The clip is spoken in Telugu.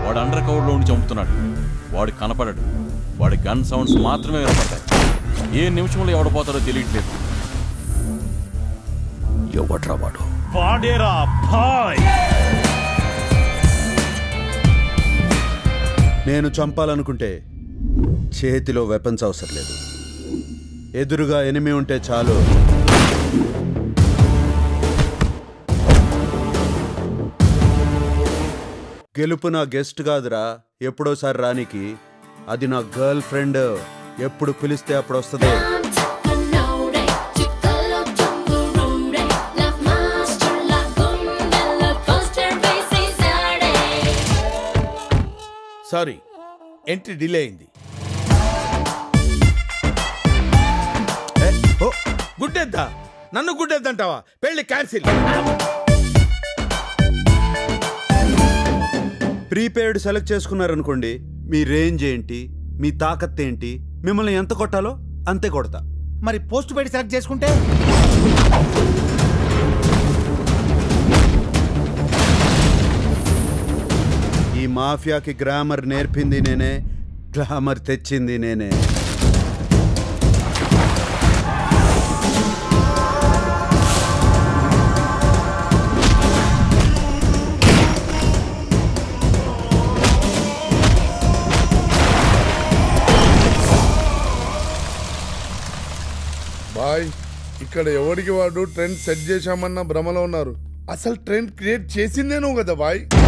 వాడు అండర్ కవర్లో ఉండి చంపుతున్నాడు వాడు కనపడడు వాడి గన్ సౌండ్స్ మాత్రమే వినపడతాయి ఏ నిమిషంలో ఎవడపోతాడో తెలియట్లేదు ఎవడ్రా వాడు వాడేరా భాయ్ నేను చంపాలనుకుంటే చేతిలో వెపన్స్ అవసరం లేదు ఎదురుగా ఎనిమి ఉంటే చాలు గెలుపు నా గెస్ట్ కాదురా ఎప్పుడోసారి రానికి అది నా గర్ల్ ఫ్రెండ్ ఎప్పుడు పిలిస్తే అప్పుడు వస్తుంది సారీ ఎంట్రీ డిలే అయింది ఏ, ఓ, గుడ్డెద్దా నన్ను గుడ్డెద్దంటావా పెళ్లి క్యాన్సిల్ ప్రీపెయిడ్ సెలెక్ట్ చేసుకున్నారనుకోండి మీ రేంజ్ ఏంటి మీ తాకత్ ఏంటి మిమ్మల్ని ఎంత కొట్టాలో అంతే కొడతా మరి పోస్ట్ పెయిడ్ సెలెక్ట్ చేసుకుంటే ఈ మాఫియాకి గ్రామర్ నేర్పింది నేనే గ్లామర్ తెచ్చింది నేనే బాయ్ ఇక్కడ ఎవరికి వాడు ట్రెండ్ సెట్ చేశామన్న భ్రమలో ఉన్నారు అసలు ట్రెండ్ క్రియేట్ చేసిందే నువ్వు కదా బాయ్